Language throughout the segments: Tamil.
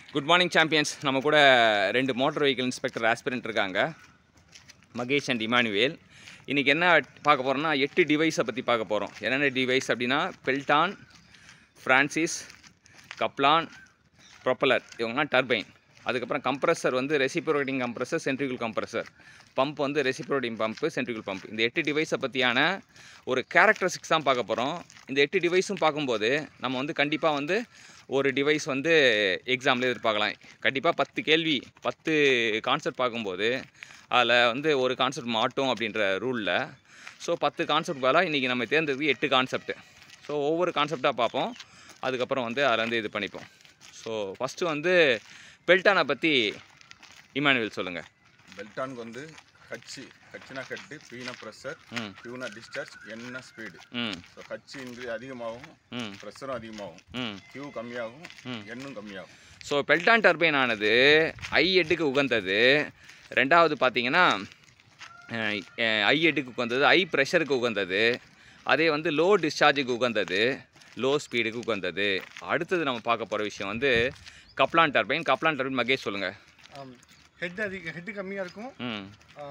குட் மார்னிங் சாம்பியன்ஸ் நம்ம கூட ரெண்டு மோட்டார் வெஹிக்கிள் இன்ஸ்பெக்டர் ஆஸ்பிரண்ட் இருக்காங்க மகேஷ் அண்ட் இமானுவேல் இன்றைக்கி என்ன பார்க்க போகிறோம்னா எட்டு டிவைஸை பற்றி பார்க்க போகிறோம் என்னென்ன டிவைஸ் அப்படின்னா பெல்டான் ஃப்ரான்சிஸ் கப்லான் ப்ரொப்பலர் இவங்கலாம் டர்பைன் அதுக்கப்புறம் கம்ப்ரஸர் வந்து reciprocating compressor centrifugal compressor pump வந்து ரெசிப்ரோட்டிங் பம்ப்பு சென்ட்ரிகுல் பம்ப் இந்த எட்டு டிவைஸை பற்றியான ஒரு கேரக்டரிஸ்டிக்ஸ் தான் பார்க்க போகிறோம் இந்த எட்டு டிவைஸும் பார்க்கும்போது நம்ம வந்து கண்டிப்பாக வந்து ஒரு டிவைஸ் வந்து எக்ஸாமில் எதிர்பார்க்கலாம் கண்டிப்பாக பத்து கேள்வி பத்து கான்செப்ட் பார்க்கும்போது அதில் வந்து ஒரு கான்செப்ட் மாட்டோம் அப்படின்ற ரூலில் ஸோ பத்து கான்செப்ட் பதிலாக இன்றைக்கி நம்ம தேர்ந்தெடுத்து எட்டு கான்செப்ட் ஸோ ஒவ்வொரு கான்செப்டாக பார்ப்போம் அதுக்கப்புறம் வந்து அதில் வந்து இது பண்ணிப்போம் ஸோ ஃபஸ்ட்டு வந்து பெல்டானை பற்றி இமானுவேல் சொல்லுங்கள் பெல்டானுக்கு வந்து ஹச்சு ஹச்சுனா ஹெட்டு பீனா ப்ரெஷர் ம் பியூனா டிஸ்சார்ஜ் என்ன ஸ்பீடு ம் ஸோ ஹச்சு இன்க்ரீ அதிகமாகும் ம் ப்ரெஷரும் அதிகமாகும் ம் கியூ கம்மியாகும் ம். எண்ணும் கம்மியாகும் ஸோ பெல்டான் டர்பைன் ஆனது ஐ எட்டுக்கு உகந்தது ரெண்டாவது பார்த்தீங்கன்னா ஐ எட்டுக்கு உகந்தது ஐ ப்ரெஷருக்கு உகந்தது அதே வந்து லோ டிஸ்சார்ஜுக்கு உகந்தது லோ ஸ்பீடுக்கு உகந்தது அடுத்தது நம்ம பார்க்க போகிற விஷயம் வந்து Kaplan turbine Kaplan turbine Mahesh சொல்லுங்கள் ஹெட் அதிக ஹெட்டு கம்மியாக இருக்கும் ம்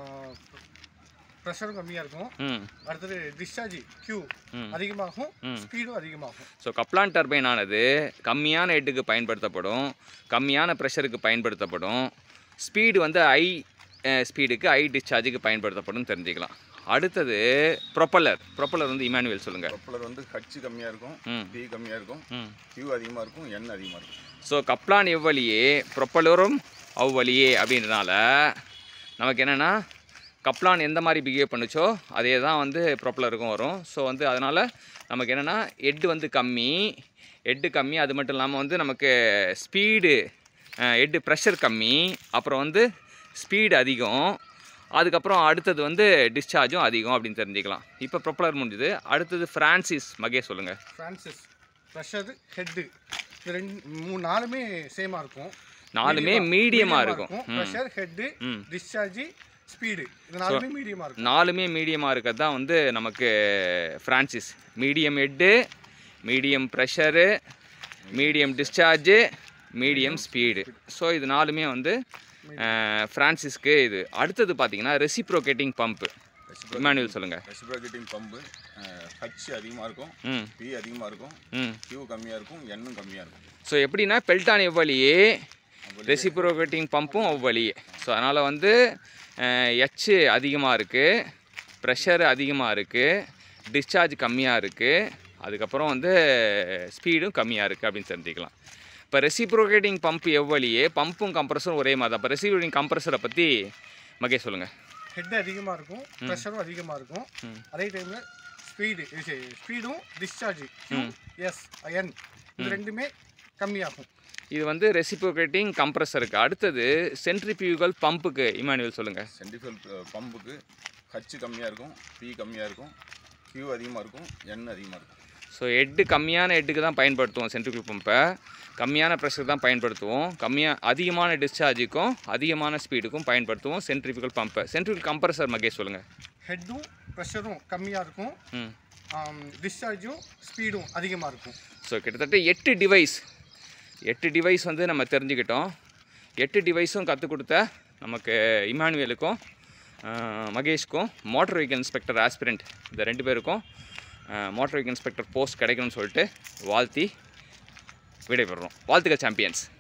ப்ரெஷரும் கம்மியாக இருக்கும் ம் அடுத்தது டிஸ்சார்ஜ் கியூ ம். அதிகமாகும் ம். ஸ்பீடும் அதிகமாகும் ஸோ கப்லான் டர்பைன் ஆனது கம்மியான ஹெட்டுக்கு பயன்படுத்தப்படும் கம்மியான ப்ரெஷருக்கு பயன்படுத்தப்படும் ஸ்பீடு வந்து ஐ ஸ்பீடுக்கு ஐ டிஸ்சார்ஜுக்கு பயன்படுத்தப்படும் தெரிஞ்சுக்கலாம் அடுத்தது ப்ரொப்பல்லர் ப்ரொப்பல்லர் வந்து இமானுவேல் சொல்லுங்கள் ப்ரொப்பலர் வந்து ஹச்சு கம்மியாக இருக்கும் ம் பி கம்மியாக இருக்கும் ம் கியூ அதிகமாக இருக்கும் எண் அதிகமாக இருக்கும் ஸோ கப்லான் எவ்வழியே ப்ரொப்பலரும் அவ்வழியே அப்படின்றனால நமக்கு என்னென்னா கப்லான் எந்த மாதிரி பிஹேவ் பண்ணுச்சோ அதே தான் வந்து ப்ரொப்பலருக்கும் வரும் ஸோ வந்து அதனால் நமக்கு என்னென்னா ஹெட் வந்து கம்மி ஹெட்டு கம்மி அது மட்டும் இல்லாமல் வந்து நமக்கு ஸ்பீடு ஹெட்டு ப்ரெஷர் கம்மி அப்புறம் வந்து ஸ்பீடு அதிகம் அதுக்கப்புறம் அடுத்தது வந்து டிஸ்சார்ஜும் அதிகம் அப்படின்னு தெரிஞ்சுக்கலாம் இப்போ ப்ரொப்பலர் முடிஞ்சுது அடுத்தது ஃப்ரான்சிஸ் மகேஷ் சொல்லுங்கள் ஃப்ரான்சிஸ் ப்ரெஷரு ஹெட்டு இது ரெண்டு மூணு நாலுமே சேமாக இருக்கும் நாலுமே மீடியமாக இருக்கும் ம் ப்ரெஷர் ஹெட்டு ம் டிஸ்சார்ஜ் ஸ்பீடு இது நாலுமே மீடியமாக இருக்கும் நாலுமே மீடியமாக இருக்கிறது தான் வந்து நமக்கு Francis medium head medium pressure medium discharge medium speed so இது நாலுமே வந்து ஃப்ரான்சிஸ்க்கு இது அடுத்தது பார்த்தீங்கன்னா ரெசிப்ரோகேட்டிங் பம்ப்பு இமானுவல் சொல்லுங்கள் ரெசிப்ரோகேட்டிங் பம்பு ஹச் அதிகமாக இருக்கும் ம் பி அதிகமாக இருக்கும் ம் கியூ கம்மியாக இருக்கும் எண்ணும் கம்மியாக இருக்கும் ஸோ எப்படின்னா பெல்டான் எவ்வளியே ரெசிப்ரோகேட்டிங் பம்பும் அவ்வழியே ஸோ அதனால் வந்து எச் அதிகமாக இருக்குது ப்ரெஷர் அதிகமாக இருக்குது டிஸ்சார்ஜ் கம்மியாக இருக்குது அதுக்கப்புறம் வந்து ஸ்பீடும் கம்மியாக இருக்குது அப்படின்னு தெரிஞ்சுக்கலாம் இப்போ ரெசிப்ரோகேட்டிங் பம்ப் எவ்வளியே பம்பும் கம்ப்ரஸரும் ஒரே மாதிரி தான் இப்போ ரெசிப்ரோகேட்டிங் கம்ப்ரஸரை பற்றி மகே சொல்லுங்கள் ஹெட் அதிகமாக இருக்கும் ப்ரெஷரும் அதிகமாக இருக்கும் ம். அதே டைமில் ஸ்பீடு ஸ்பீடும் டிஸ்சார்ஜ் கியூ எஸ் என் இது ரெண்டுமே கம்மியாகும் இது வந்து ரெசிப்ரோகேட்டிங் கம்ப்ரஸருக்கு அடுத்தது சென்ட்ரிபியூகல் பம்புக்கு இமானுவல் சொல்லுங்கள் சென்டிஃபல் பம்புக்கு ஹச்சு கம்மியாக இருக்கும் பி கம்மியாக இருக்கும் கியூ அதிகமாக இருக்கும் எண் அதிகமாக இருக்கும் ஸோ ஹெட்டு கம்மியான ஹெட்டுக்கு தான் பயன்படுத்துவோம் சென்ட்ரிபிள் பம்பை கம்மியான ப்ரெஷர் தான் பயன்படுத்துவோம் கம்மியாக அதிகமான டிஸ்சார்ஜுக்கும் அதிகமான ஸ்பீடுக்கும் பயன்படுத்துவோம் சென்ட்ரிபிகல் பம்பை சென்ட்ரிபிகல் கம்ப்ரஸர் மகேஷ் சொல்லுங்கள் ஹெட்டும் ப்ரெஷரும் கம்மியாக இருக்கும் ம் டிஸ்சார்ஜும் ஸ்பீடும் அதிகமாக இருக்கும் ஸோ கிட்டத்தட்ட எட்டு டிவைஸ் எட்டு டிவைஸ் வந்து நம்ம தெரிஞ்சுக்கிட்டோம் எட்டு டிவைஸும் கற்றுக் கொடுத்த நமக்கு இமானுவேலுக்கும் ஆஹ், மகேஷ்க்கும் மோட்டர் வெஹிக்கல் இன்ஸ்பெக்டர் ஆஸ்பிரண்ட் இந்த ரெண்டு பேருக்கும் மோட்டர் வெஹிக்கல் இன்ஸ்பெக்டர் போஸ்ட் கிடைக்கணும்னு சொல்லிட்டு வாழ்த்தி விடைபெறுறோம் வாழ்த்துக்கள் சாம்பியன்ஸ்